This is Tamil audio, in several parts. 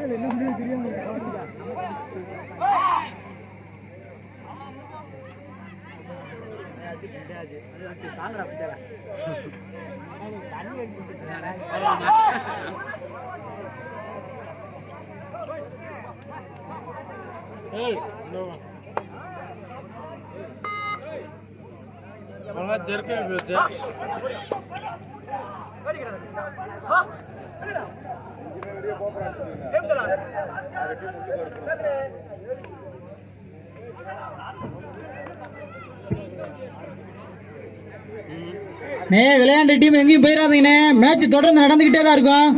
நே விளையாண்ட டீம் எங்கேயும் போயிடாதீங்கண்ணே மேட்ச் தொடர்ந்து நடந்துகிட்டே தான் இருக்கும்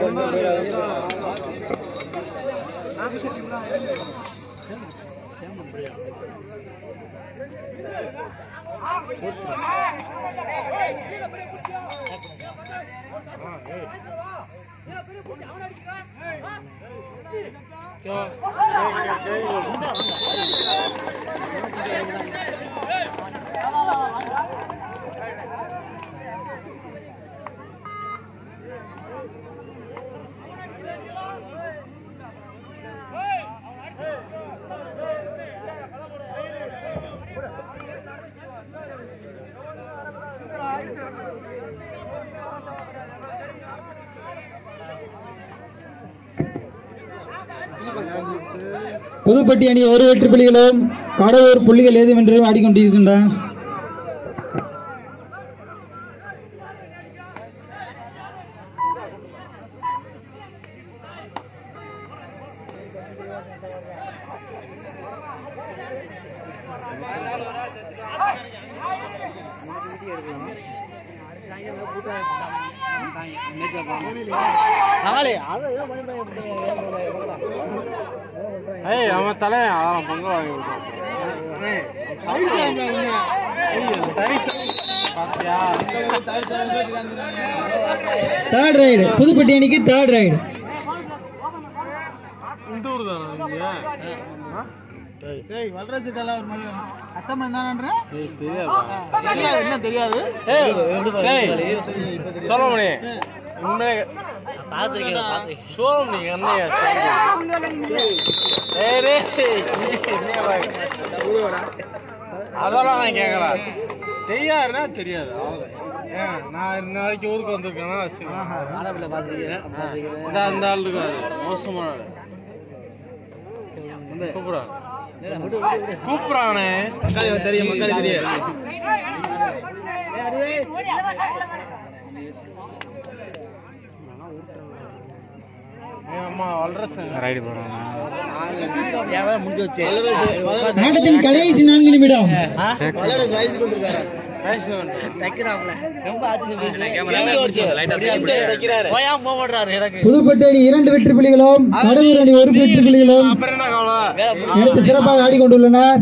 புதுப்பட்டி அணி ஒரு வெற்றி புள்ளிகளும் கடலூர் புள்ளிகள் ஏதுமென்று ஆடிக்கொண்டிருக்கின்றன ஏய் அவன் தலைவன் அவன் பொங்கல் வாங்கி தேர்ட் ரைடு புதுப்பட்டி அணிக்கு தேர்ட் ரைடு இந்த ஊர் தானே வல்லரசு ஒரு மாதிரி அத்தம் தானன்ற தெரியாது என்ன தெரியாது சொல்ல முடியும் உண்மையே சொல்ல முடியும் என்னையா அதெல்லாம் நான் கேட்கல தெரியாதுன்னா தெரியாது அவ்வளவுதான். ஏன் நான் இன்ன வரைக்கும் ஊருக்கு வந்திருக்கேன்னா வச்சுக்கோங்க இந்த அந்த ஆள் இருக்காரு மோசமான ஆளு கூப்பிடான் கூப்பிடானே தெரியும் மக்கள் தெரியாது அம்மா வளரசன் ரைடு ஆட்டத்தின் கடைசி நான்கு நிமிடம் புதுப்பட்டி அணி இரண்டு வெற்றி புள்ளிகளும் கடலூர் அணி ஒரு வெற்றி புள்ளிகளும் அப்புறம் என்ன கவலை நேற்று சிறப்பாக ஆடிக்கொண்டுள்ளனர்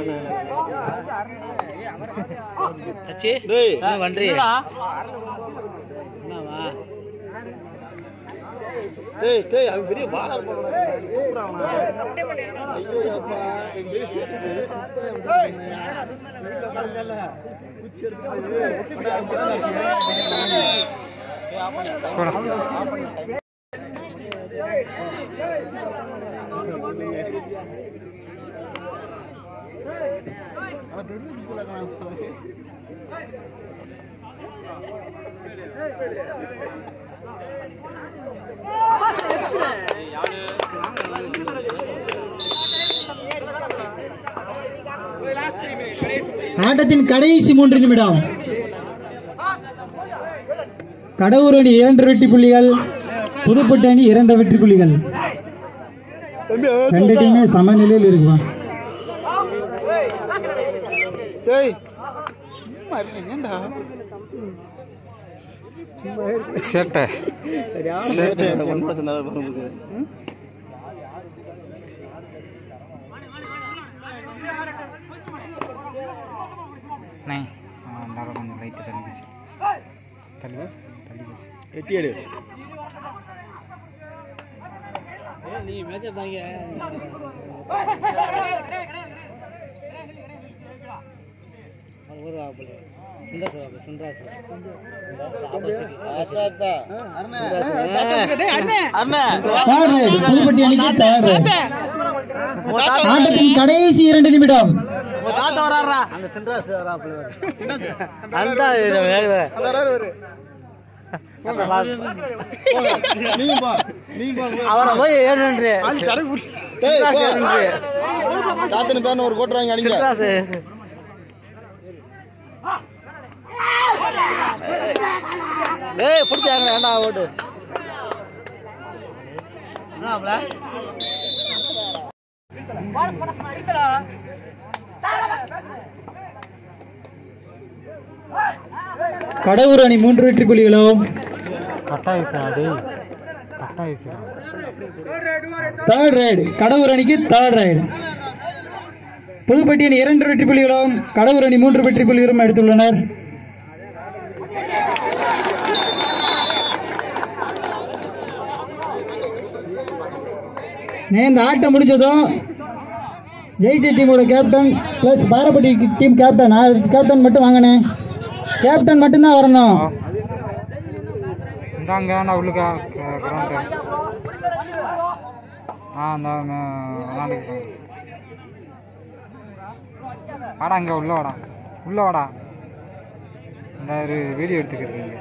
ஆட்டத்தின் கடைசி மூன்று நிமிடம் கடவுர் அணி இரண்டு வெற்றி புள்ளிகள் புதுப்பட்டு அணி இரண்டு வெற்றி புள்ளிகள் ரெண்டு டீமே சமநிலையில் இருக்குமா ஏய் சேட்டை கொஞ்சம் லைட்டு தள்ளி வச்சு தள்ளி வச்சு தள்ளி வச்சு எட்டியடு தேர்ட் ரைடு புதுப்பட்டி அணிக்கு தேர்ட் ரைடு ஆட்டத்தின் கடைசி இரண்டு நிமிடம் அவரை போய் ஏறுன்று தாத்தனு பேர்னு ஒரு கோட்டு வாங்கி அடிங்க ஏய் பிடிச்சாங்க வேண்டாம் ஓட்டு கடவுர் அணி மூன்று வெற்றி புள்ளிகளும் தேர்ட் ரைடு கடவுர் அணிக்கு தேர்ட் ரைடு புதுப்பட்டி அணி இரண்டு வெற்றி புள்ளிகளும் கடவுர் அணி மூன்று வெற்றி புள்ளிகளும் எடுத்துள்ளனர் நே, இந்த ஆட்டம் முடிஞ்சதும் ஜெயிச்ச டீமோட கேப்டன் ப்ளஸ் பாரப்பட்டி டீம் கேப்டன் கேப்டன் மட்டும் வாங்கினே கேப்டன் மட்டும்தான் வரணும் இந்தாங்க நான் உள்ளுக்கா கிரவுண்டு ஆ இந்த விளாண்டுக்கு வாடா இங்கே உள்ள வாடா உள்ள வாடா இந்த ஒரு வீடியோ எடுத்துக்கிறது இங்கே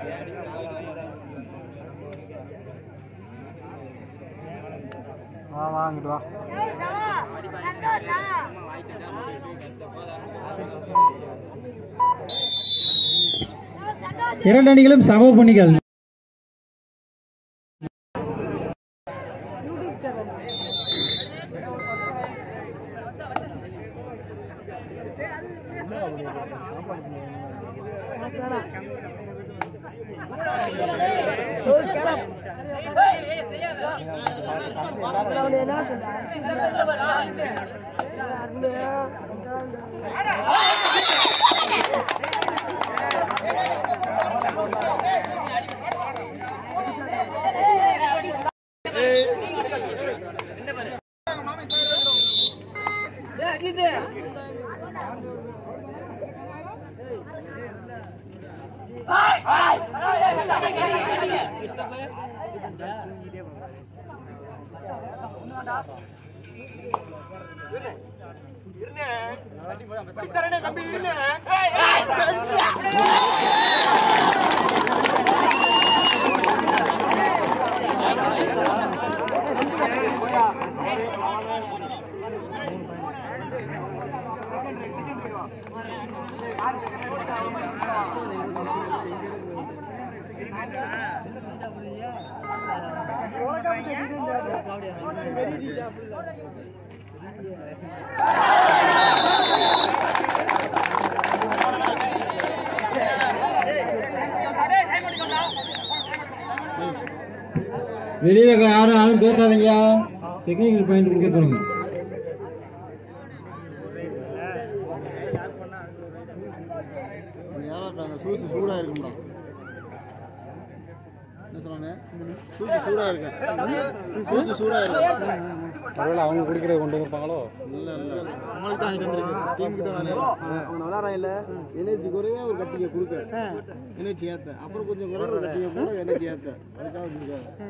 வா வா இங்கிட்டு வா ಸಂತೋಷ இரண்டு அணிகளும் சம புள்ளிகள் வெளியே யாரும் யாரும் பேசாதீங்க டெக்னிக்கல் பாயிண்ட் கொடுக்க போறோம் சூசு சூடா இருக்கும்டா என்ன சொன்னானே சூசு சூடா இருக்கு சூசு சூடா இருக்கு ஒருவேளை அவங்க குடிக்கிறத கொண்டு வந்துருப்பாங்களோ இல்ல இல்ல நம்மளுக்கு தான் வாங்கிட்டு வந்திருக்கு டீமுக்கு தான் வேணும் அவன் விளாட்றான் இல்ல எனர்ஜி குறைய ஒரு கட்டிங்க கொடுக்க எனர்ஜி ஏத்த அப்புறம் கொஞ்சம் குறைய ஒரு கட்டிங்க கூட எனர்ஜி ஏத்த அதுக்காக கொடுக்காது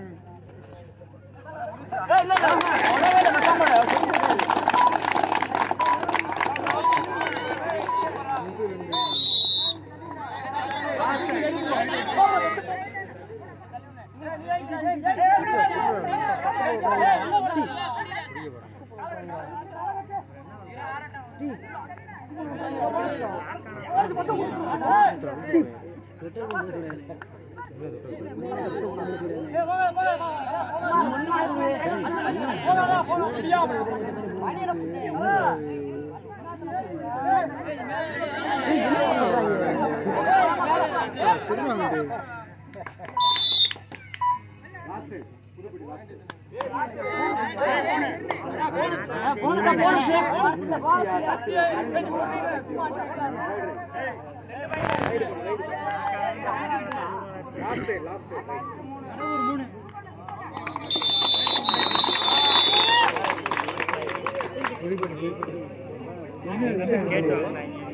கேட்டு